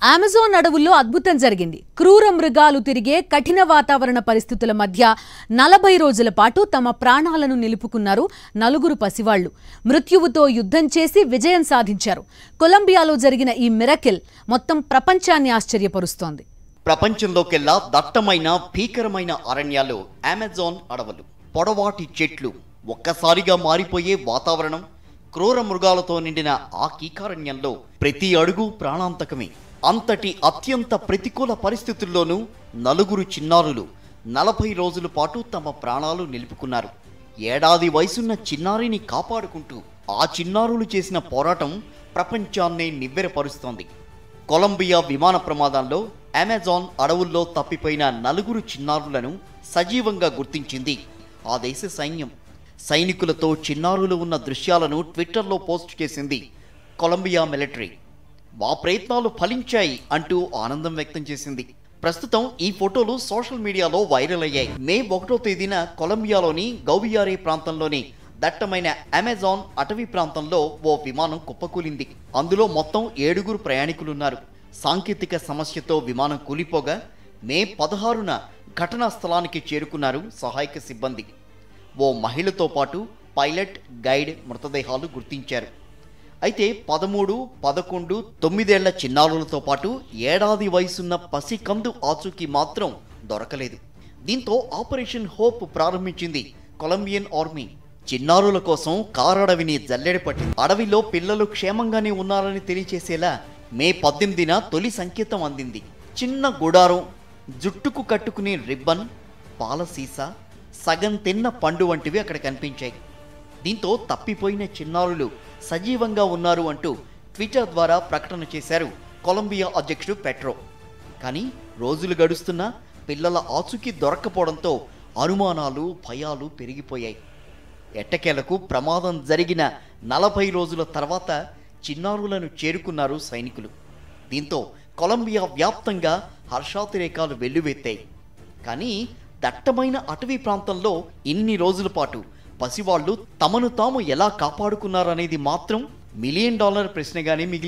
Amazon అడవుల్లో అద్భుతం జరిగింది క్రూర మృగాలు తిరిగే కఠిన వాతావరణ పరిస్థితుల మధ్య నలభై రోజుల పాటు తమ ప్రాణాలను నిలుపుకున్నారు నలుగురు పసివాళ్లు మృత్యువుతో యుద్ధం చేసి విజయం సాధించారు కొలంబియాలో జరిగిన ఈ మిరకిల్ మొత్తం ప్రపంచాన్ని ఆశ్చర్యపరుస్తోంది ప్రపంచంలోకెల్లా దట్టమైన భీకరమైన అరణ్యాలు అమెజాన్ అడవులు పొడవాటి చెట్లు ఒక్కసారిగా మారిపోయే వాతావరణం క్రూర మృగాలతో నిండిన ఆ కీకారణ్యంలో ప్రతి అడుగు ప్రాణాంతకమే అంతటి అత్యంత ప్రతికూల పరిస్థితుల్లోనూ నలుగురు చిన్నారులు నలభై రోజుల పాటు తమ ప్రాణాలు నిలుపుకున్నారు ఏడాది వయసున్న చిన్నారిని కాపాడుకుంటూ ఆ చిన్నారులు చేసిన పోరాటం ప్రపంచాన్నే నివ్వెరపరుస్తోంది కొలంబియా విమాన ప్రమాదంలో అమెజాన్ అడవుల్లో తప్పిపోయిన నలుగురు చిన్నారులను సజీవంగా గుర్తించింది ఆ దేశ సైన్యం సైనికులతో చిన్నారులు ఉన్న దృశ్యాలను ట్విట్టర్లో పోస్ట్ చేసింది కొలంబియా మిలిటరీ మా ప్రయత్నాలు ఫలించాయి అంటూ ఆనందం వ్యక్తం చేసింది ప్రస్తుతం ఈ ఫోటోలు సోషల్ మీడియాలో వైరల్ అయ్యాయి మే ఒకటో తేదీన కొలంబియాలోని గౌవియారే ప్రాంతంలోని దట్టమైన అమెజాన్ అటవీ ప్రాంతంలో ఓ విమానం కుప్పకూలింది అందులో మొత్తం ఏడుగురు ప్రయాణికులున్నారు సాంకేతిక సమస్యతో విమానం కూలిపోగా మే పదహారున ఘటనా స్థలానికి చేరుకున్నారు సహాయక సిబ్బంది ఓ మహిళతో పాటు పైలట్ గైడ్ మృతదేహాలు గుర్తించారు అయితే పదమూడు పదకొండు తొమ్మిదేళ్ల చిన్నారులతో పాటు ఏడాది వయసున్న పసికందు ఆచూకీ మాత్రం దొరకలేదు దీంతో ఆపరేషన్ హోప్ ప్రారంభించింది కొలంబియన్ ఆర్మీ చిన్నారుల కోసం కారడవిని జల్లెడ పట్టింది అడవిలో పిల్లలు క్షేమంగానే ఉన్నారని తెలియచేసేలా మే పద్దెనిమిదిన తొలి సంకేతం అందింది చిన్న గుడారం జుట్టుకు కట్టుకునే రిబ్బన్ పాల సీసా సగం తిన్న పండు వంటివి అక్కడ కనిపించాయి దీంతో తప్పిపోయిన చిన్నారులు సజీవంగా ఉన్నారు అంటూ ట్విట్టర్ ద్వారా ప్రకటన చేశారు కొలంబియా అధ్యక్షుడు పెట్రో కానీ రోజులు గడుస్తున్నా పిల్లల ఆచూకీ దొరక్కపోవడంతో అనుమానాలు భయాలు పెరిగిపోయాయి ఎట్టకేలకు ప్రమాదం జరిగిన నలభై రోజుల తర్వాత చిన్నారులను చేరుకున్నారు సైనికులు దీంతో కొలంబియా వ్యాప్తంగా హర్షాతిరేకాలు వెల్లువెత్తాయి కానీ దట్టమైన అటవీ ప్రాంతంలో ఇన్ని రోజుల పాటు పసివాళ్లు తమను తాము ఎలా కాపాడుకున్నారనేది మాత్రం మిలియన్ డాలర్ ప్రశ్నగానే మిగిలి